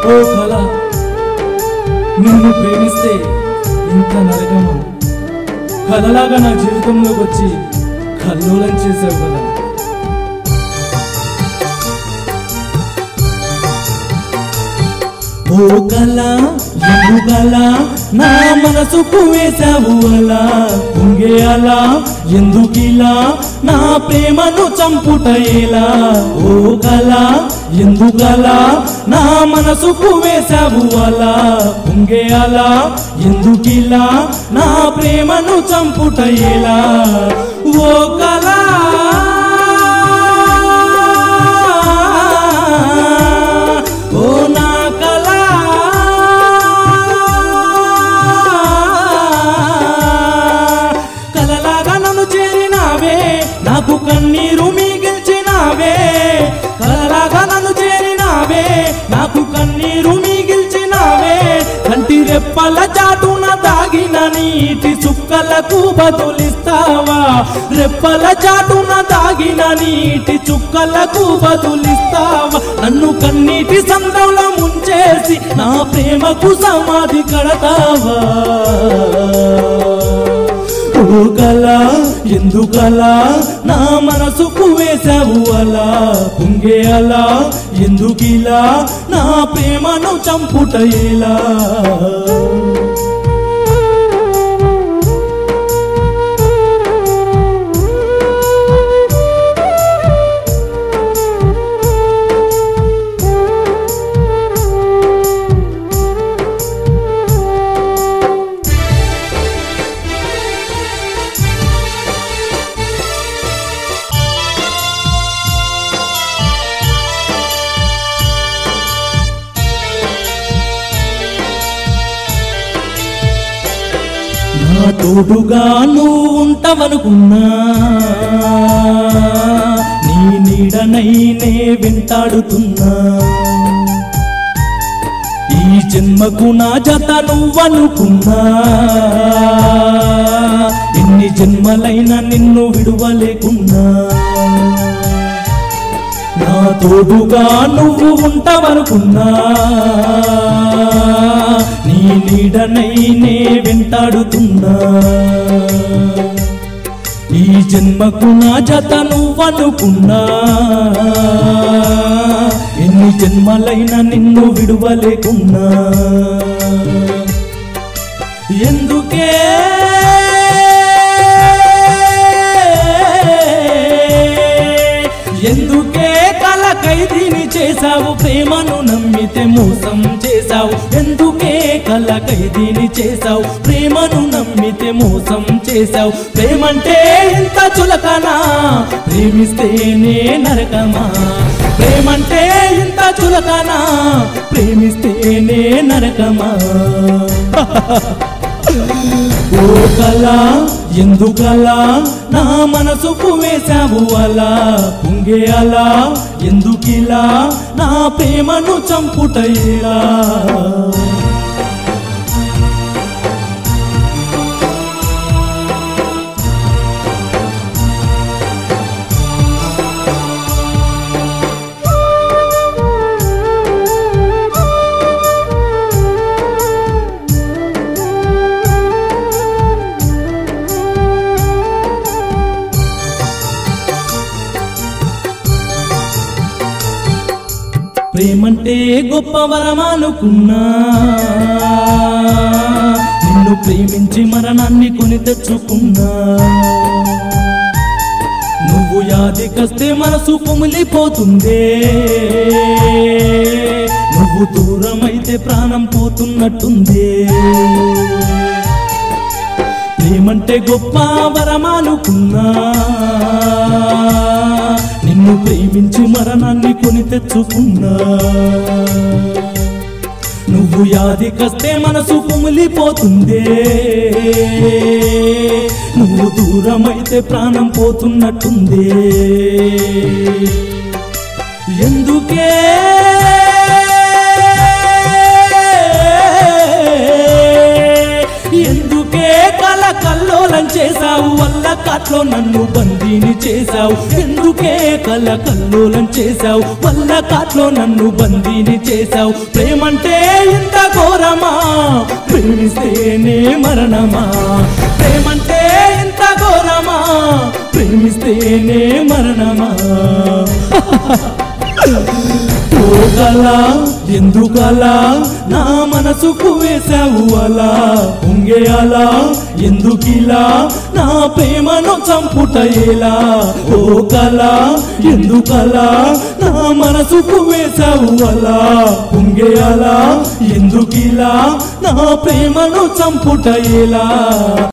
ఓ కళ నిన్ను ప్రేమిస్తే ఇంత నరకమా కలలాగా నా జీవితంలోకి వచ్చి కల్లోలం చేసావు కదా ఓ కళ ఎందుకల నా మనసుకు వేసావు అలా పొంగే అలా ఎందుకిలా నా ప్రేమను చంపుట ఎలా ఓ కళ ఎందుకలా నా మనసుకు వేసావు అలా పొంగే అలా ఎందుకిలా నా ప్రేమను చంపుట ఎలా ఓ కళ ఓ నా కళ కలలాగా నన్ను చేరినావే నాకు కన్నీరు మిగిల్చినావే కలలాగా నన్ను చేరినావే నాకు కన్నీరు మిగిల్చినావే కంటి రెప్పల చాటున తాగిన నీటి చుక్కలకు బదులిస్తావా రెప్పల చాటున తాగిన నీటి చుక్కలకు బదులిస్తావా నన్ను కన్నీటి సంద్రంలో ముంచేసి నా ప్రేమకు సమాధి కడతావా ఓ కళ ఎందుకలా నా మనసుకు వేసావు అలా పొంగే అలా ఎందుకిలా నా ప్రేమను చంపుట ఎలా నా తోడుగా నువ్వు ఉంటావనుకున్నా నీ నీడనైనే వెంటాడుతున్నా ఈ జన్మకు నా జత నువ్వనుకున్నా ఎన్ని జన్మలైనా నిన్ను విడువలేకున్నా నా తోడుగా నువ్వు ఉంటావనుకున్నా నీ నీడనైనే వెంటాడుతున్నా ఈ జన్మకు నా జత నువ్వనుకున్నా ఎన్ని జన్మలైనా నిన్ను విడువలేకున్నా ఎందుకే ఎందుకే కల ఖైదీని చేశావు ప్రేమను నమ్మితే మోసం చేశావు ఎందుకే కల ఖైదీని చేశావు ప్రేమను నమ్మితే మోసం చేశావు ప్రేమంటే ఇంత చులకనా ప్రేమిస్తేనే నరకమా ప్రేమంటే ఇంత చులకనా ప్రేమిస్తేనే నరకమా ఓ కళ ఎందుకలా నా మనసుకు వేశావు అలా పొంగే అలా ఎందుకిలా నా ప్రేమను చంపుట ఎలా ప్రేమంటే గొప్ప వరమానుకున్నా నిన్ను ప్రేమించి మరణాన్ని కొని తెచ్చుకున్నా నువ్వు యాదికస్తే మనసు కుమిలిపోతుందే నువ్వు దూరమైతే ప్రాణం పోతున్నట్టుందే ప్రేమంటే గొప్ప వరమానుకున్నా నిన్ను ప్రేమించి మరణాన్ని కొని తెచ్చుకున్నా నువ్వు యాదికస్తే మనసు కుమిలిపోతుందే నువ్వు దూరమైతే ప్రాణం పోతున్నట్టుందే ఎందుకే ఎందుకే కల కల్లోలం చేశావు వల్ల కాట్లో నన్ను బందీని చేశావు ఎందుకే కల కల్లోలం చేశావు వల్ల కాట్లో నన్ను బందీని చేశావు ప్రేమంటే ఇంత ఘోరమా ప్రేమిస్తేనే మరణమా ప్రేమంటే ఇంత ఘోరమా ప్రేమిస్తేనే మరణమా పోగలా ఎందుకలా నా మనసుకు వేశావు అలా పొంగే అలా ఎందుకిలా నా ప్రేమను చంపుట ఎలా ఓ కలా ఎందుకలా నా మనసుకు వేశావు అలా పొంగే అలా ఎందుకిలా నా ప్రేమను చంపుట ఎలా